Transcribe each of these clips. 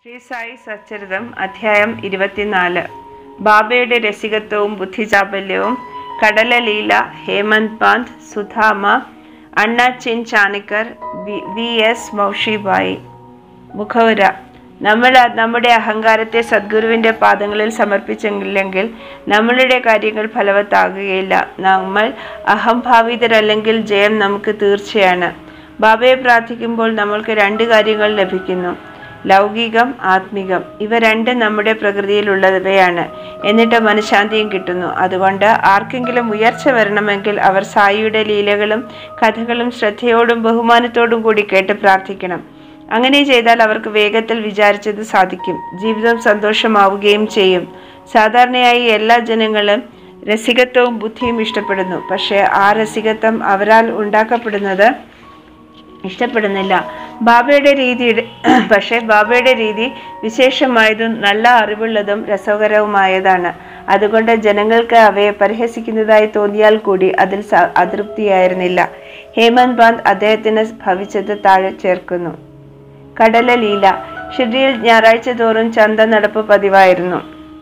ശ്രീ സായി സച്ചരിതം അധ്യായം ഇരുപത്തിനാല് ബാബയുടെ രസികത്വവും ബുദ്ധിചാബല്യവും കടലലീല Hemant Pant Sudhama Anna Chinchanikar V V S Maushibai മുഖവുര നമ്മൾ നമ്മുടെ അഹങ്കാരത്തെ സദ്ഗുരുവിൻ്റെ പാദങ്ങളിൽ സമർപ്പിച്ചില്ലെങ്കിൽ നമ്മളുടെ കാര്യങ്ങൾ ഫലവത്താകുകയില്ല നമ്മൾ അഹംഭാവിതരല്ലെങ്കിൽ ജയം നമുക്ക് തീർച്ചയാണ് ബാബയെ പ്രാർത്ഥിക്കുമ്പോൾ നമ്മൾക്ക് രണ്ട് കാര്യങ്ങൾ ലഭിക്കുന്നു ലൗകികം ആത്മികം ഇവ രണ്ടും നമ്മുടെ പ്രകൃതിയിലുള്ളവയാണ് എന്നിട്ട് മനഃശാന്തിയും കിട്ടുന്നു അതുകൊണ്ട് ആർക്കെങ്കിലും ഉയർച്ച വരണമെങ്കിൽ അവർ സായിയുടെ ലീലകളും കഥകളും ശ്രദ്ധയോടും ബഹുമാനത്തോടും കൂടി കേട്ട് പ്രാർത്ഥിക്കണം അങ്ങനെ ചെയ്താൽ അവർക്ക് വേഗത്തിൽ വിചാരിച്ചത് സാധിക്കും ജീവിതം സന്തോഷമാവുകയും ചെയ്യും സാധാരണയായി എല്ലാ ജനങ്ങളും രസികത്വവും ബുദ്ധിയും ഇഷ്ടപ്പെടുന്നു പക്ഷേ ആ രസികത്വം അവരാൽ ഉണ്ടാക്കപ്പെടുന്നത് ഇഷ്ടപ്പെടുന്നില്ല ബാബയുടെ രീതിയുടെ പക്ഷേ ബാബയുടെ രീതി വിശേഷമായതും നല്ല അറിവുള്ളതും രസകരവുമായതാണ് അതുകൊണ്ട് ജനങ്ങൾക്ക് അവയെ പരിഹസിക്കുന്നതായി തോന്നിയാൽ കൂടി അതിൽ സ- അതൃപ്തിയായിരുന്നില്ല ഹേമന്ത് പാന്ത് അദ്ദേഹത്തിന് ഭവിച്ചത് താഴെ ചേർക്കുന്നു കടലലീല ഷിർഡിയിൽ ഞായറാഴ്ച തോറും ചന്ത നടപ്പ് പതിവായിരുന്നു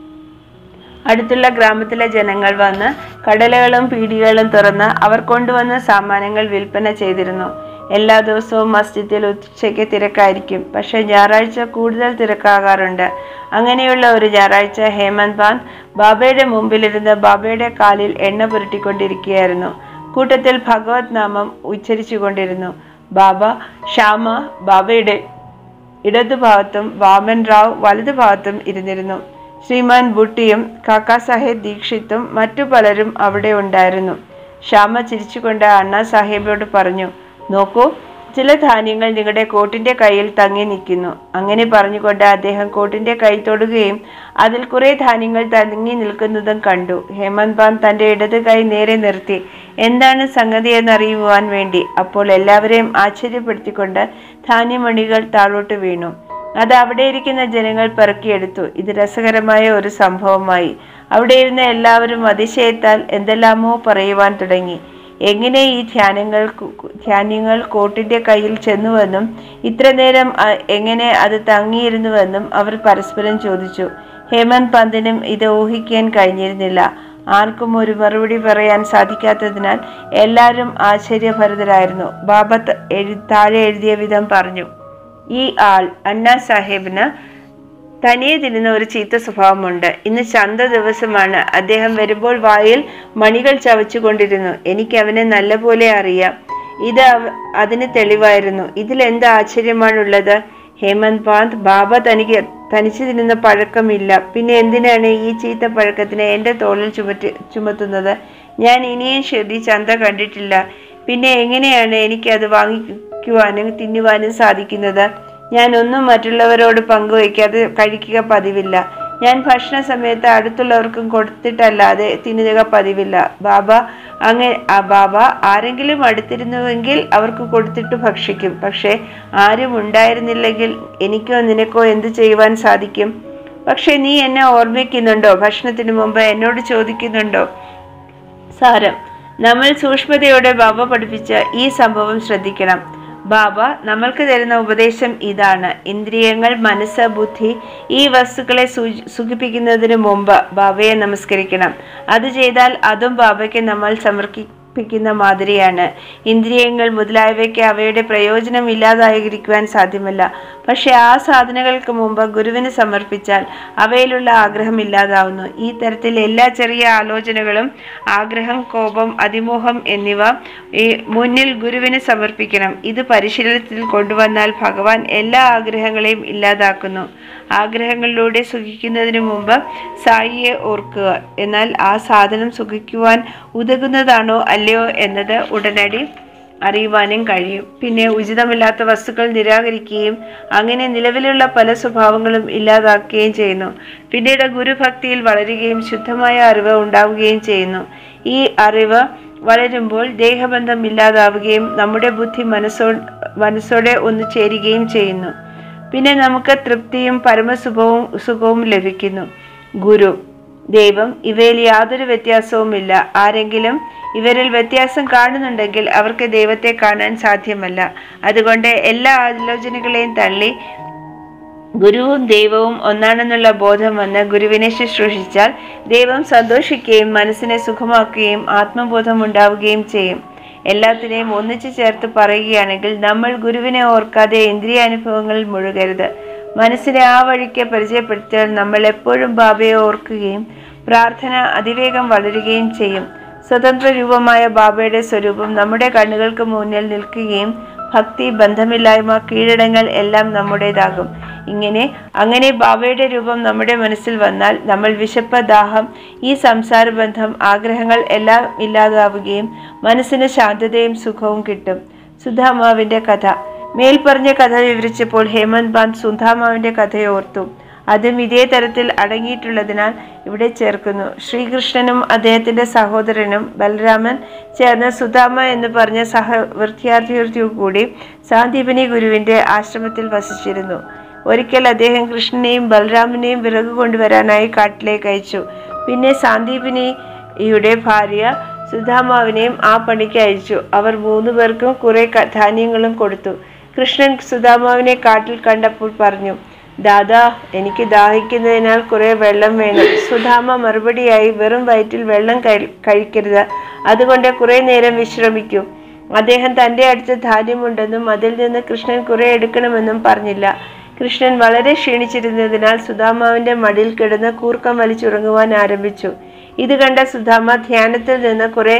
അടുത്തുള്ള ഗ്രാമത്തിലെ ജനങ്ങൾ വന്ന് കടലകളും പീടികകളും തുറന്ന് അവർ കൊണ്ടുവന്ന സാമാനങ്ങൾ വിൽപ്പന ചെയ്തിരുന്നു എല്ലാ ദിവസവും മസ്ജിദിൽ ഉച്ചയ്ക്ക് തിരക്കായിരിക്കും പക്ഷേ ഞായറാഴ്ച കൂടുതൽ തിരക്കാകാറുണ്ട് അങ്ങനെയുള്ള ഒരു ഞായറാഴ്ച ഹേമന്ത് പാന്ത് ബാബയുടെ മുമ്പിലിരുന്ന് ബാബയുടെ കാലിൽ എണ്ണ പുരട്ടിക്കൊണ്ടിരിക്കുകയായിരുന്നു കൂട്ടത്തിൽ ഭഗവത് നാമം ഉച്ചരിച്ചുകൊണ്ടിരുന്നു ബാബ ശ്യാമ ബാബയുടെ ഇടതുഭാഗത്തും വാമൻ റാവ് വലതുഭാഗത്തും ഇരുന്നിരുന്നു ശ്രീമാൻ ബുട്ടിയും കാക്കാ സാഹേബ് ദീക്ഷിത്തും മറ്റു പലരും അവിടെ ഉണ്ടായിരുന്നു ശ്യാമ ചിരിച്ചുകൊണ്ട് അണ്ണാ സാഹേബോട് പറഞ്ഞു നോക്കൂ ചില ധാന്യങ്ങൾ നിങ്ങളുടെ കോട്ടിന്റെ കയ്യിൽ തങ്ങി നിൽക്കുന്നു അങ്ങനെ പറഞ്ഞുകൊണ്ട് അദ്ദേഹം കോട്ടിന്റെ കൈ തൊടുകയും അതിൽ കുറെ ധാന്യങ്ങൾ തങ്ങി നിൽക്കുന്നതും കണ്ടു ഹേമന്ത് പാന്ത് തന്റെ ഇടത് കൈ നേരെ നിർത്തി എന്താണ് സംഗതി എന്നറിയുവാൻ വേണ്ടി അപ്പോൾ എല്ലാവരെയും ആശ്ചര്യപ്പെടുത്തിക്കൊണ്ട് ധാന്യമണികൾ താഴോട്ട് വീണു അത് അവിടെ ഇരിക്കുന്ന ജനങ്ങൾ പെറുക്കിയെടുത്തു ഇത് രസകരമായ ഒരു സംഭവമായി അവിടെ ഇരുന്ന എല്ലാവരും അതിശയത്താൽ എന്തെല്ലാമോ പറയുവാൻ തുടങ്ങി എങ്ങനെ ഈ ധ്യാനങ്ങൾ ധ്യാനങ്ങൾ കോട്ടിന്റെ കയ്യിൽ ചെന്നുവെന്നും ഇത്ര നേരം അ- എങ്ങനെ അത് തങ്ങിയിരുന്നുവെന്നും അവർ പരസ്പരം ചോദിച്ചു ഹേമന്ത് പന്തിനും ഇത് ഊഹിക്കാൻ കഴിഞ്ഞിരുന്നില്ല ആർക്കും ഒരു മറുപടി പറയാൻ സാധിക്കാത്തതിനാൽ എല്ലാവരും ആശ്ചര്യഭരിതരായിരുന്നു ബാബ ത- എഴു- താഴെ എഴുതിയ വിധം പറഞ്ഞു ഈ ആൾ അണ്ണാ സാഹേബിന് തനിയെ തിന്നുന്ന ഒരു ചീത്ത സ്വഭാവമുണ്ട് ഇന്ന് ചന്ത ദിവസമാണ് അദ്ദേഹം വരുമ്പോൾ വായിൽ മണികൾ ചവച്ചുകൊണ്ടിരുന്നു എനിക്ക് അവനെ നല്ലപോലെ അറിയാം ഇത് അവ- അതിന് തെളിവായിരുന്നു ഇതിൽ എന്ത് ആശ്ചര്യമാണുള്ളത് ഹേമന്ത് പാന്ത് ബാബ തനിക്ക് തനിച്ച് തിന്നുന്ന പഴക്കമില്ല പിന്നെ എന്തിനാണ് ഈ ചീത്ത പഴക്കത്തിന് എൻ്റെ തോളിൽ ചുമറ്റി ചുമത്തുന്നത് ഞാൻ ഇനിയും ഷിർഡി ചന്ത കണ്ടിട്ടില്ല പിന്നെ എങ്ങനെയാണ് എനിക്കത് വാങ്ങിക്കുവാനും തിന്നുവാനും സാധിക്കുന്നത് ഞാൻ ഒന്നും മറ്റുള്ളവരോട് പങ്കുവയ്ക്കാതെ കഴിക്കുക പതിവില്ല ഞാൻ ഭക്ഷണ സമയത്ത് അടുത്തുള്ളവർക്കും കൊടുത്തിട്ടല്ലാതെ തിന്നുക പതിവില്ല ബാബ അങ്ങനെ ആ ബാബ ആരെങ്കിലും അടുത്തിരുന്നുവെങ്കിൽ അവർക്ക് കൊടുത്തിട്ട് ഭക്ഷിക്കും പക്ഷേ ആരും ഉണ്ടായിരുന്നില്ലെങ്കിൽ എനിക്കോ നിനക്കോ എന്ത് ചെയ്യുവാൻ സാധിക്കും പക്ഷേ നീ എന്നെ ഓർമ്മിക്കുന്നുണ്ടോ ഭക്ഷണത്തിന് മുമ്പ് എന്നോട് ചോദിക്കുന്നുണ്ടോ സാരം നമ്മൾ സൂക്ഷ്മതയോടെ ബാബ പഠിപ്പിച്ച ഈ സംഭവം ശ്രദ്ധിക്കണം ബാബ നമ്മൾക്ക് തരുന്ന ഉപദേശം ഇതാണ് ഇന്ദ്രിയങ്ങൾ മനസ്സ് ബുദ്ധി ഈ വസ്തുക്കളെ സൂചി- സുഖിപ്പിക്കുന്നതിന് മുമ്പ് ബാബയെ നമസ്കരിക്കണം അത് ചെയ്താൽ അതും ബാബയ്ക്ക് നമ്മൾ സമർപ്പിക്കുന്ന മാതിരിയാണ് ഇന്ദ്രിയങ്ങൾ മുതലായവയ്ക്ക് അവയുടെ പ്രയോജനം ഇല്ലാതായിരിക്കുവാൻ സാധ്യമല്ല പക്ഷെ ആ സാധനങ്ങൾക്ക് മുമ്പ് ഗുരുവിന് സമർപ്പിച്ചാൽ അവയിലുള്ള ആഗ്രഹം ഇല്ലാതാവുന്നു ഈ തരത്തിൽ എല്ലാ ചെറിയ ആലോചനകളും ആഗ്രഹം കോപം അതിമോഹം എന്നിവ ഈ മുന്നിൽ ഗുരുവിന് സമർപ്പിക്കണം ഇത് പരിശീലനത്തിൽ കൊണ്ടുവന്നാൽ ഭഗവാൻ എല്ലാ ആഗ്രഹങ്ങളെയും ഇല്ലാതാക്കുന്നു ആഗ്രഹങ്ങളിലൂടെ സുഖിക്കുന്നതിന് മുമ്പ് സായിയെ ഓർക്കുക എന്നാൽ ആ സാധനം സുഖിക്കുവാൻ ഉതകുന്നതാണോ അല്ലയോ എന്നത് ഉടനടി അറിയുവാനും കഴിയും പിന്നെ ഉചിതമില്ലാത്ത വസ്തുക്കൾ നിരാകരിക്കുകയും അങ്ങനെ നിലവിലുള്ള പല സ്വഭാവങ്ങളും ഇല്ലാതാക്കുകയും ചെയ്യുന്നു പിന്നീട് ഗുരുഭക്തിയിൽ വളരുകയും ശുദ്ധമായ അറിവ് ഉണ്ടാവുകയും ചെയ്യുന്നു ഈ അറിവ് വളരുമ്പോൾ ദേഹബന്ധം ഇല്ലാതാവുകയും നമ്മുടെ ബുദ്ധി മനസ്സോ മനസ്സോടെ ഒന്ന് ചേരുകയും ചെയ്യുന്നു പിന്നെ നമുക്ക് തൃപ്തിയും പരമസുഖവും സുഖവും ലഭിക്കുന്നു ഗുരു ദൈവം ഇവയിൽ യാതൊരു വ്യത്യാസവുമില്ല ആരെങ്കിലും ഇവരിൽ വ്യത്യാസം കാണുന്നുണ്ടെങ്കിൽ അവർക്ക് ദൈവത്തെ കാണാൻ സാധ്യമല്ല അതുകൊണ്ട് എല്ലാ ആലോചനകളെയും തള്ളി ഗുരുവും ദൈവവും ഒന്നാണെന്നുള്ള ബോധം വന്ന് ഗുരുവിനെ ശുശ്രൂഷിച്ചാൽ ദൈവം സന്തോഷിക്കുകയും മനസ്സിനെ സുഖമാക്കുകയും ആത്മബോധം ഉണ്ടാവുകയും ചെയ്യും എല്ലാത്തിനെയും ഒന്നിച്ചു ചേർത്ത് പറയുകയാണെങ്കിൽ നമ്മൾ ഗുരുവിനെ ഓർക്കാതെ ഇന്ദ്രിയ അനുഭവങ്ങളിൽ മുഴുകരുത് മനസ്സിനെ ആ വഴിക്ക് പരിചയപ്പെടുത്തിയാൽ നമ്മൾ എപ്പോഴും ബാബയെ ഓർക്കുകയും പ്രാർത്ഥന അതിവേഗം വളരുകയും ചെയ്യും സ്വതന്ത്ര രൂപമായ ബാബയുടെ സ്വരൂപം നമ്മുടെ കണ്ണുകൾക്ക് മുന്നിൽ നിൽക്കുകയും ഭക്തി ബന്ധമില്ലായ്മ കീഴടങ്ങൾ എല്ലാം നമ്മുടേതാകും ഇങ്ങനെ അങ്ങനെ ബാബയുടെ രൂപം നമ്മുടെ മനസ്സിൽ വന്നാൽ നമ്മൾ വിശപ്പ് ദാഹം ഈ സംസാര ബന്ധം ആഗ്രഹങ്ങൾ എല്ലാം ഇല്ലാതാവുകയും മനസ്സിന് ശാന്തതയും സുഖവും കിട്ടും സുധാമാവിന്റെ കഥ മേൽപ്പറഞ്ഞ കഥ വിവരിച്ചപ്പോൾ ഹേമന്ത് ബാന്ത് സുധാമാവിന്റെ കഥയോർത്തു അതും ഇതേ തരത്തിൽ അടങ്ങിയിട്ടുള്ളതിനാൽ ഇവിടെ ചേർക്കുന്നു ശ്രീകൃഷ്ണനും അദ്ദേഹത്തിന്റെ സഹോദരനും ബലരാമൻ ചേർന്ന് സുധാമ എന്ന് പറഞ്ഞ സഹ വിദ്യാർത്ഥിയോടു കൂടി സാന്ദീപനി ഗുരുവിന്റെ ആശ്രമത്തിൽ വസിച്ചിരുന്നു ഒരിക്കൽ അദ്ദേഹം കൃഷ്ണനെയും ബലരാമനെയും വിറക് കൊണ്ടുവരാനായി കാട്ടിലേക്ക് അയച്ചു പിന്നെ സാന്ദീപിനിയുടെ ഭാര്യ സുധാമാവിനെയും ആ പണിക്ക് അയച്ചു അവർ മൂന്നു പേർക്കും കുറെ ക- ധാന്യങ്ങളും കൊടുത്തു കൃഷ്ണൻ സുധാമാവിനെ കാട്ടിൽ കണ്ടപ്പോൾ പറഞ്ഞു ദാദാ എനിക്ക് ദാഹിക്കുന്നതിനാൽ കുറെ വെള്ളം വേണം സുധാമ മറുപടിയായി വെറും വയറ്റിൽ വെള്ളം കഴി- കഴിക്കരുത് അതുകൊണ്ട് കുറെ നേരം വിശ്രമിക്കൂ അദ്ദേഹം തൻ്റെ അടുത്ത് ധാന്യമുണ്ടെന്നും അതിൽ നിന്ന് കൃഷ്ണൻ കുറെ എടുക്കണമെന്നും പറഞ്ഞില്ല കൃഷ്ണൻ വളരെ ക്ഷീണിച്ചിരുന്നതിനാൽ സുധാമാവിന്റെ മടിയിൽ കിടന്ന് കൂർക്കം വലിച്ചുറങ്ങുവാൻ ആരംഭിച്ചു ഇത് കണ്ട സുധാമ ധ്യാനത്തിൽ നിന്ന് കുറെ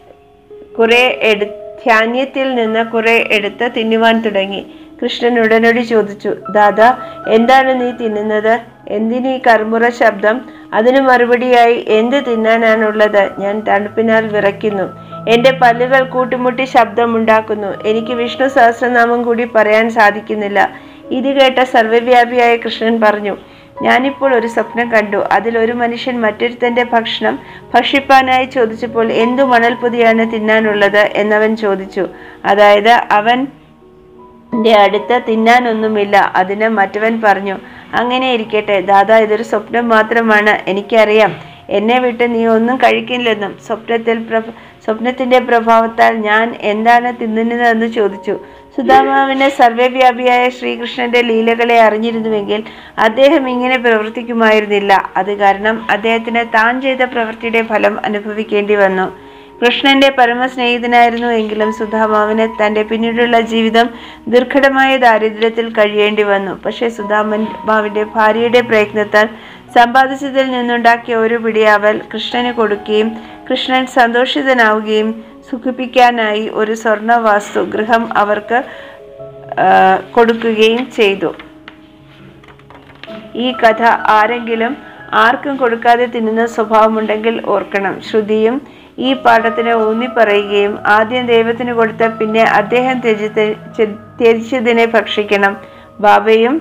കുറെ എടു ധ്യാനത്തിൽ നിന്ന് കുറെ എടുത്ത് തിന്നുവാൻ തുടങ്ങി കൃഷ്ണൻ ഉടനടി ചോദിച്ചു ദാദാ എന്താണ് നീ തിന്നുന്നത് എന്തിനീ കർമുറ ശബ്ദം അതിന് മറുപടിയായി എന്ത് തിന്നാനാണുള്ളത് ഞാൻ തണുപ്പിനാൽ വിറയ്ക്കുന്നു എന്റെ പല്ലുകൾ കൂട്ടുമുട്ടി ശബ്ദമുണ്ടാക്കുന്നു എനിക്ക് വിഷ്ണു സഹസ്രനാമം കൂടി പറയാൻ സാധിക്കുന്നില്ല ഇത് കേട്ട സർവ്വവ്യാപിയായ കൃഷ്ണൻ പറഞ്ഞു ഞാനിപ്പോൾ ഒരു സ്വപ്നം കണ്ടു അതിൽ ഒരു മനുഷ്യൻ മറ്റൊരുത്തന്റെ ഭക്ഷണം ഭക്ഷിപ്പാനായി ചോദിച്ചപ്പോൾ എന്തു മണൽപ്പൊതിയാണ് തിന്നാനുള്ളത് എന്നവൻ ചോദിച്ചു അതായത് അവൻ ന്റെ അടുത്ത് തിന്നാനൊന്നുമില്ല അതിന് മറ്റവൻ പറഞ്ഞു അങ്ങനെ ഇരിക്കട്ടെ ദാദാ ഇതൊരു സ്വപ്നം മാത്രമാണ് എനിക്കറിയാം എന്നെ വിട്ട് നീ ഒന്നും കഴിക്കില്ലെന്നും സ്വപ്നത്തിൽ പ്രഭ സ്വപ്നത്തിന്റെ പ്രഭാവത്താൽ ഞാൻ എന്താണ് തിന്നുന്നതെന്ന് ചോദിച്ചു സുധാമാവിന് സർവ്വവ്യാപിയായ ശ്രീകൃഷ്ണന്റെ ലീലകളെ അറിഞ്ഞിരുന്നുവെങ്കിൽ അദ്ദേഹം ഇങ്ങനെ പ്രവർത്തിക്കുമായിരുന്നില്ല അത് കാരണം അദ്ദേഹത്തിന് താൻ ചെയ്ത പ്രവൃത്തിയുടെ ഫലം അനുഭവിക്കേണ്ടി വന്നു കൃഷ്ണന്റെ പരമസ്നേഹിതനായിരുന്നു എങ്കിലും സുധാമാവിന് തന്റെ പിന്നീടുള്ള ജീവിതം ദുർഘടമായ ദാരിദ്ര്യത്തിൽ കഴിയേണ്ടി വന്നു പക്ഷേ സുധാമൻ മാവിന്റെ ഭാര്യയുടെ പ്രയത്നത്താൽ സമ്പാദിച്ചതിൽ നിന്നുണ്ടാക്കിയ ഒരു പിടി അവൽ കൃഷ്ണന് കൊടുക്കുകയും കൃഷ്ണൻ സന്തോഷിതനാവുകയും സുഖിപ്പിക്കാനായി ഒരു സ്വർണ്ണ വാസ്തു ഗൃഹം അവർക്ക് ആ, കൊടുക്കുകയും ചെയ്തു ഈ കഥ ആരെങ്കിലും ആർക്കും കൊടുക്കാതെ തിന്നുന്ന സ്വഭാവമുണ്ടെങ്കിൽ ഓർക്കണം ശ്രുതിയും ഈ പാഠത്തിന് ഊന്നി പറയുകയും ആദ്യം ദൈവത്തിന് കൊടുത്ത പിന്നെ അദ്ദേഹം ത്യജിച്ച ത്യജിച്ചതിനെ ഭക്ഷിക്കണം ബാബയും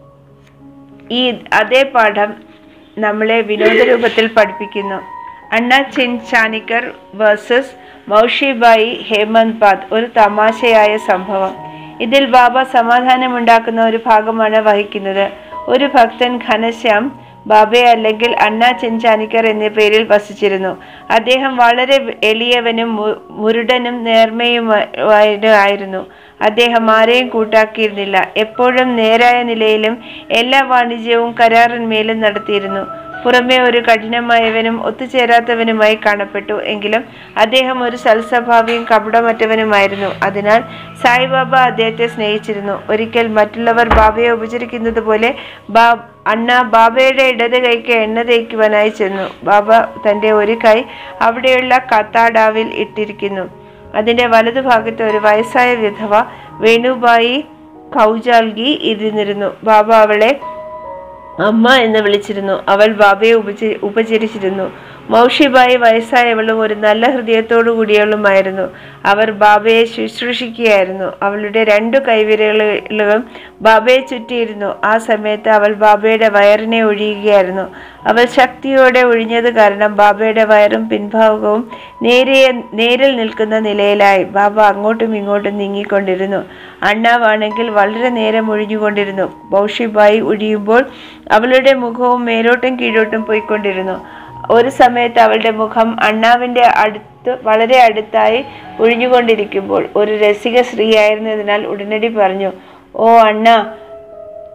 ഈ അതേ പാഠം നമ്മളെ വിനോദ രൂപത്തിൽ പഠിപ്പിക്കുന്നു അണ്ണ ചിൻ ചാനിക്കർ വേഴ്സസ് മൗഷിബായി ഹേമന്ത് പാത് ഒരു തമാശയായ സംഭവം ഇതിൽ ബാബ സമാധാനമുണ്ടാക്കുന്ന ഒരു ഭാഗമാണ് വഹിക്കുന്നത് ഒരു ഭക്തൻ ഘനശ്യാം ബാബെ അല്ലെങ്കിൽ അണ്ണ ചെഞ്ചാനിക്കർ എന്ന പേരിൽ വസിച്ചിരുന്നു അദ്ദേഹം വളരെ എളിയവനും മു- മുരുടനും നേർമയുമായിരുന്നു അദ്ദേഹം ആരെയും കൂട്ടാക്കിയിരുന്നില്ല എപ്പോഴും നേരായ നിലയിലും എല്ലാ വാണിജ്യവും കരാറിന്മേലും നടത്തിയിരുന്നു പുറമെ ഒരു കഠിനമായവനും ഒത്തുചേരാത്തവനുമായി കാണപ്പെട്ടു എങ്കിലും അദ്ദേഹം ഒരു സൽസ്വഭാവിയും കപടമറ്റവനുമായിരുന്നു അതിനാൽ സായിബാബ അദ്ദേഹത്തെ സ്നേഹിച്ചിരുന്നു ഒരിക്കൽ മറ്റുള്ളവർ ബാബയെ ഉപചരിക്കുന്നത് പോലെ ബാ അണ്ണ ബാബയുടെ ഇടത് കൈക്ക് എണ്ണ തേക്കുവാനായി ചെന്നു ബാബ തന്റെ ഒരു കൈ അവിടെയുള്ള കത്താടാവിൽ ഇട്ടിരിക്കുന്നു അതിന്റെ വലതുഭാഗത്ത് ഒരു വയസ്സായ വിധവ വേണുബായി കൗജാൽഗി ഇരുന്നിരുന്നു ബാബ അവളെ അമ്മ എന്ന് വിളിച്ചിരുന്നു അവൾ ബാബയെ ഉപച ഉപചരിച്ചിരുന്നു മൗഷിബായി വയസ്സായവളും ഒരു നല്ല ഹൃദയത്തോടു കൂടിയവളുമായിരുന്നു അവർ ബാബയെ ശുശ്രൂഷിക്കുകയായിരുന്നു അവളുടെ രണ്ടു കൈവിരലുകളും ബാബയെ ചുറ്റിയിരുന്നു ആ സമയത്ത് അവൾ ബാബയുടെ വയറിനെ ഒഴിയുകയായിരുന്നു അവൾ ശക്തിയോടെ ഒഴിഞ്ഞത് കാരണം ബാബയുടെ വയറും പിൻഭാഗവും നേരിയ നേരിൽ നിൽക്കുന്ന നിലയിലായി ബാബ അങ്ങോട്ടും ഇങ്ങോട്ടും നീങ്ങിക്കൊണ്ടിരുന്നു അണ്ണാവാണെങ്കിൽ വളരെ നേരം ഒഴിഞ്ഞുകൊണ്ടിരുന്നു ബൗഷിബായി ഒഴിയുമ്പോൾ അവളുടെ മുഖവും മേലോട്ടും കീഴോട്ടും പോയിക്കൊണ്ടിരുന്നു ഒരു സമയത്ത് അവളുടെ മുഖം അണ്ണാവിന്റെ അടുത്ത് വളരെ അടുത്തായി ഒഴിഞ്ഞുകൊണ്ടിരിക്കുമ്പോൾ ഒരു രസിക സ്ത്രീയായിരുന്നതിനാൽ ഉടനടി പറഞ്ഞു ഓ അണ്ണ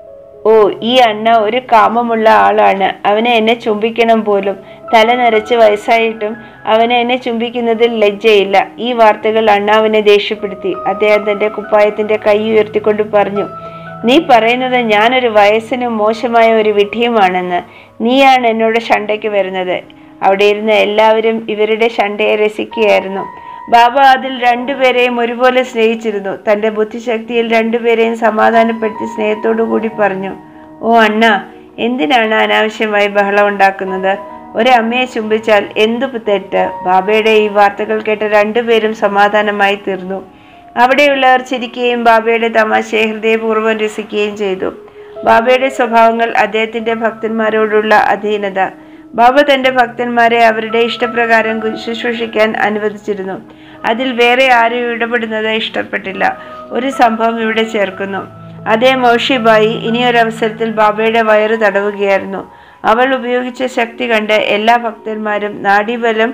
ഓ ഈ അണ്ണ ഒരു കാമമുള്ള ആളാണ് അവനെ എന്നെ ചുംബിക്കണം പോലും തല നരച്ച് വയസ്സായിട്ടും അവനെ എന്നെ ചുംബിക്കുന്നതിൽ ലജ്ജയില്ല ഈ വാർത്തകൾ അണ്ണാവിനെ ദേഷ്യപ്പെടുത്തി അദ്ദേഹം തന്റെ കുപ്പായത്തിന്റെ കൈ ഉയർത്തിക്കൊണ്ട് പറഞ്ഞു നീ പറയുന്നത് ഞാനൊരു വയസ്സിന് മോശമായ ഒരു വിഡ്ഢിയുമാണെന്ന് നീയാണ് എന്നോട് ശണ്ടയ്ക്ക് വരുന്നത് അവിടെ ഇരുന്ന് എല്ലാവരും ഇവരുടെ ശണ്ടയെ രസിക്കുകയായിരുന്നു ബാബ അതിൽ രണ്ടുപേരെയും ഒരുപോലെ സ്നേഹിച്ചിരുന്നു തന്റെ ബുദ്ധിശക്തിയിൽ രണ്ടുപേരെയും സമാധാനപ്പെടുത്തി സ്നേഹത്തോടു കൂടി പറഞ്ഞു ഓ അണ്ണ എന്തിനാണ് അനാവശ്യമായി ബഹളം ഉണ്ടാക്കുന്നത് ഒരമ്മയെ ചുംബിച്ചാൽ എന്തു തെറ്റ് ബാബയുടെ ഈ വാർത്തകൾ കേട്ട രണ്ടുപേരും സമാധാനമായി തീർന്നു അവിടെയുള്ളവർ ചിരിക്കുകയും ബാബയുടെ തമാശയെ ഹൃദയപൂർവ്വം രസിക്കുകയും ചെയ്തു ബാബയുടെ സ്വഭാവങ്ങൾ അദ്ദേഹത്തിന്റെ ഭക്തന്മാരോടുള്ള അധീനത ബാബ തന്റെ ഭക്തന്മാരെ അവരുടെ ഇഷ്ടപ്രകാരം കു- ശുശ്രൂഷിക്കാൻ അനുവദിച്ചിരുന്നു അതിൽ വേറെ ആരും ഇടപെടുന്നത് ഇഷ്ടപ്പെട്ടില്ല ഒരു സംഭവം ഇവിടെ ചേർക്കുന്നു അതേ മൗഷിബായി ഇനിയൊരവസരത്തിൽ ബാബയുടെ വയറ് തടവുകയായിരുന്നു അവൾ ഉപയോഗിച്ച ശക്തി കണ്ട് എല്ലാ ഭക്തന്മാരും നാഡീബലം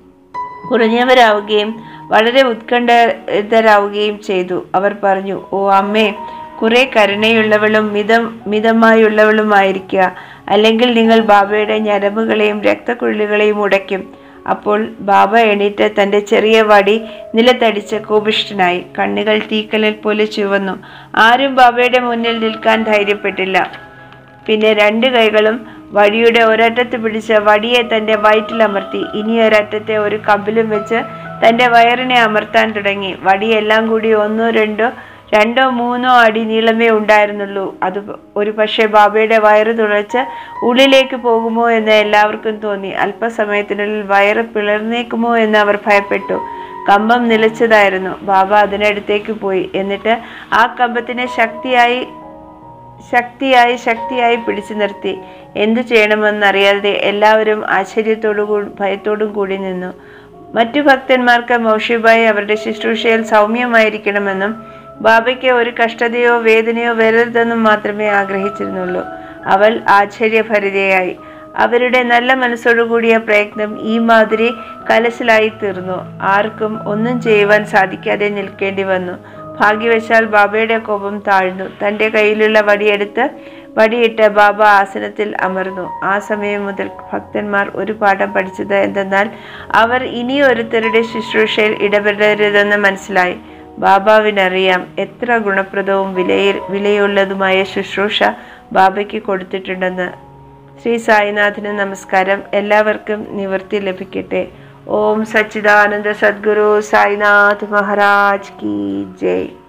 കുറഞ്ഞവരാവുകയും വളരെ ഉത്കണ്ഠിതരാവുകയും ചെയ്തു അവർ പറഞ്ഞു ഓ അമ്മേ കുറെ കരുണയുള്ളവളും മിതം മിതമായുള്ളവളുമായിരിക്കുക അല്ലെങ്കിൽ നിങ്ങൾ ബാബയുടെ ഞരമ്പുകളെയും രക്തക്കുഴലുകളെയും ഉടയ്ക്കും അപ്പോൾ ബാബ എണീറ്റ് തന്റെ ചെറിയ വടി നിലത്തടിച്ച് കോപിഷ്ഠനായി കണ്ണുകൾ തീക്കലിൽ പോലെ ചുവന്നു ആരും ബാബയുടെ മുന്നിൽ നിൽക്കാൻ ധൈര്യപ്പെട്ടില്ല പിന്നെ രണ്ട് കൈകളും വടിയുടെ ഒരറ്റത്ത് പിടിച്ച് വടിയെ തന്റെ വയറ്റിലമർത്തി ഇനി ഒരറ്റത്തെ ഒരു കമ്പിലും വെച്ച് തന്റെ വയറിനെ അമർത്താൻ തുടങ്ങി വടിയെല്ലാം കൂടി ഒന്നോ രണ്ടോ രണ്ടോ മൂന്നോ അടി നീളമേ ഉണ്ടായിരുന്നുള്ളൂ അത് ഒരു പക്ഷേ ബാബയുടെ വയറ് തുളച്ച് ഉള്ളിലേക്ക് പോകുമോ എന്ന് എല്ലാവർക്കും തോന്നി അല്പസമയത്തിനുള്ളിൽ വയറ് പിളർന്നേക്കുമോ എന്ന് അവർ ഭയപ്പെട്ടു കമ്പം നിലച്ചതായിരുന്നു ബാബ അതിനടുത്തേക്ക് പോയി എന്നിട്ട് ആ കമ്പത്തിനെ ശക്തിയായി ശക്തിയായി ശക്തിയായി പിടിച്ചു നിർത്തി എന്തു ചെയ്യണമെന്നറിയാതെ എല്ലാവരും ആശ്ചര്യത്തോടു കൂടി ഭയത്തോടും കൂടി നിന്നു മറ്റു ഭക്തന്മാർക്ക് മൗഷിബായി അവരുടെ ശുശ്രൂഷയിൽ സൗമ്യമായിരിക്കണമെന്നും ബാബയ്ക്ക് ഒരു കഷ്ടതയോ വേദനയോ വരരുതെന്നും മാത്രമേ ആഗ്രഹിച്ചിരുന്നുള്ളൂ അവൾ ആശ്ചര്യഭരിതയായി അവരുടെ നല്ല മനസ്സോടുകൂടിയ പ്രയത്നം ഈ മാതിരി കലശലായി തീർന്നു ആർക്കും ഒന്നും ചെയ്യുവാൻ സാധിക്കാതെ നിൽക്കേണ്ടി വന്നു ഭാഗ്യവശാൽ ബാബയുടെ കോപം താഴ്ന്നു തന്റെ കയ്യിലുള്ള വടിയെടുത്ത് വടിയിട്ട് ബാബ ആസനത്തിൽ അമർന്നു ആ സമയം മുതൽ ഭക്തന്മാർ ഒരു പാഠം പഠിച്ചത് എന്തെന്നാൽ അവർ ഇനിയൊരുത്തരുടെ ശുശ്രൂഷയിൽ ഇടപെടരുതെന്ന് മനസ്സിലായി ബാബാവിനറിയാം എത്ര ഗുണപ്രദവും വിലയിൽ വിലയുള്ളതുമായ ശുശ്രൂഷ ബാബയ്ക്ക് കൊടുത്തിട്ടുണ്ടെന്ന് ശ്രീ സായിനാഥന് നമസ്കാരം എല്ലാവർക്കും നിവൃത്തി ലഭിക്കട്ടെ ഓം സച്ചിദാനന്ദ സദ്ഗുരു സായിനാഥ് മഹാരാജ് കി ജയ്